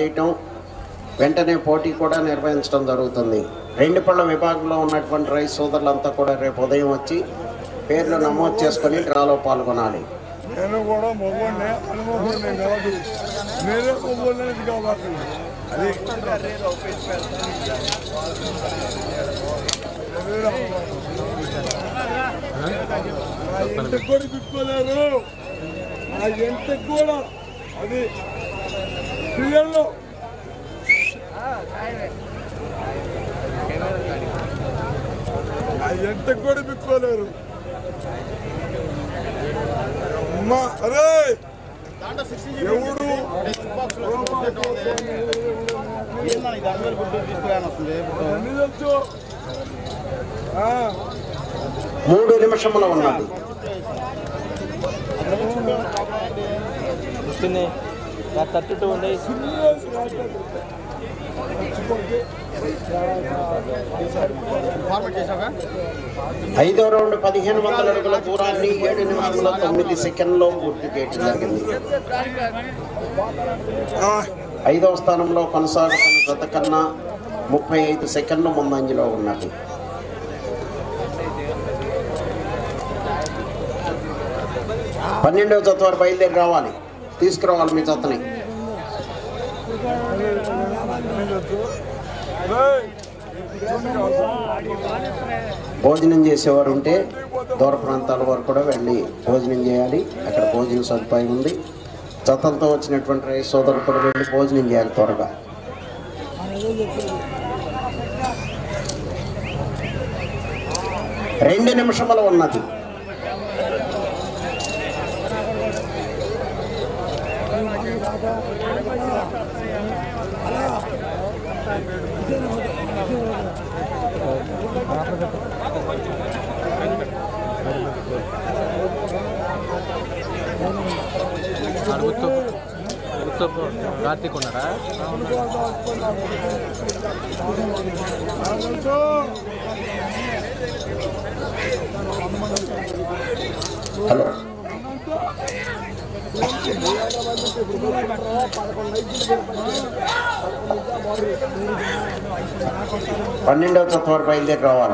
తీయటం వెంటనే పోటీ కూడా నిర్వహించడం జరుగుతుంది రెండు పళ్ళ విభాగంలో ఉన్నటువంటి రైతు సోదరులంతా కూడా రేపు ఉదయం వచ్చి పేర్లు నమోదు చేసుకొని డ్రాలో పాల్గొనాలి నేను కూడా మొగ్గుండే అనుభవం కాదు నేనే మొగ్గుండేది కాబట్టి అది ఆ ఎంతకు కూడా పిచ్చుకోలేరు ఆ ఎంతకు కూడా అది పిల్లల్లో ఆ ఎంతకు కూడా పిచ్చుకోలేరు అమ్మా అరే ఎవడు అన్ని తెలుసు ఆ, మూడు నిమిషముల ఉన్నది వస్తున్నాయి థర్టీ టూ ఉన్నాయి serious మాట్లాడు. మర్చిపోతే ఐదో రౌండ్ పదిహేను వందల అడుగుల దూరాన్ని ఏడు నిమిషముల తొమ్మిది సెకండ్లో పూర్తి చేయడం జరిగింది ఆ, ఐదవ స్థానంలో కొనసాగుతున్న జత కన్నా ముప్పై ఐదు సెకండ్ల ముందంజలో ఉన్నది పన్నెండవ జత వారు బయలుదేరి రావాలి తీసుకురావాలి మీ జతని రేయ్, భోజనం చేసేవారు ఉంటే దూర ప్రాంతాల వరకు కూడా వెళ్ళి భోజనం చేయాలి అక్కడ భోజన సదుపాయం ఉంది జతంతో వచ్చినటువంటి రైతు సోదరులు కూడా వెళ్ళి భోజనం చేయాలి త్వరగా రెండు నిమిషములు ఉన్నది అడుగుతూ అడుగుతూ కార్తీక్ ఉన్నారా తెలుసు. హలో పన్నెండవ జత వారు బయలుదేరి రావాలి